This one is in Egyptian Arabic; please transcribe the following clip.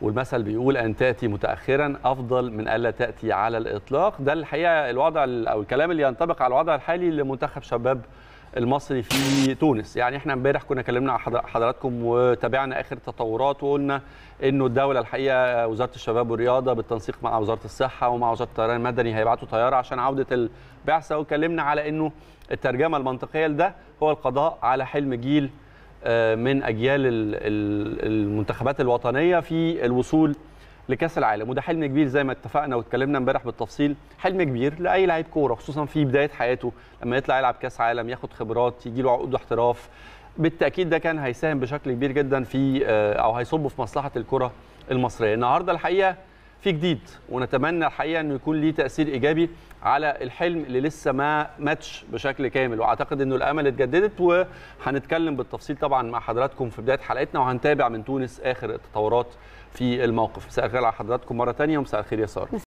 والمثل بيقول ان تاتي متاخرا افضل من الا تاتي على الاطلاق ده الحقيقه الوضع او الكلام اللي ينطبق على الوضع الحالي لمنتخب شباب المصري في تونس يعني احنا امبارح كنا كلمنا مع حضراتكم وتابعنا اخر التطورات وقلنا انه الدوله الحقيقه وزاره الشباب والرياضه بالتنسيق مع وزاره الصحه ومع وزاره الطيران المدني هيبعتوا طياره عشان عوده البعثه واتكلمنا على انه الترجمه المنطقيه لده هو القضاء على حلم جيل من اجيال المنتخبات الوطنيه في الوصول لكاس العالم وده حلم كبير زي ما اتفقنا واتكلمنا امبارح بالتفصيل حلم كبير لاي لعيب كوره خصوصا في بدايه حياته لما يطلع يلعب كاس عالم ياخد خبرات يجي له عقود احتراف بالتاكيد ده كان هيساهم بشكل كبير جدا في او هيصب في مصلحه الكره المصريه النهارده الحقيقه في جديد ونتمنى الحقيقه انه يكون ليه تاثير ايجابي على الحلم اللي لسه ما ماتش بشكل كامل واعتقد انه الامل اتجددت وهنتكلم بالتفصيل طبعا مع حضراتكم في بدايه حلقتنا وهنتابع من تونس اخر التطورات في الموقف مساء الخير على حضراتكم مره ثانيه ومساء الخير يا ساره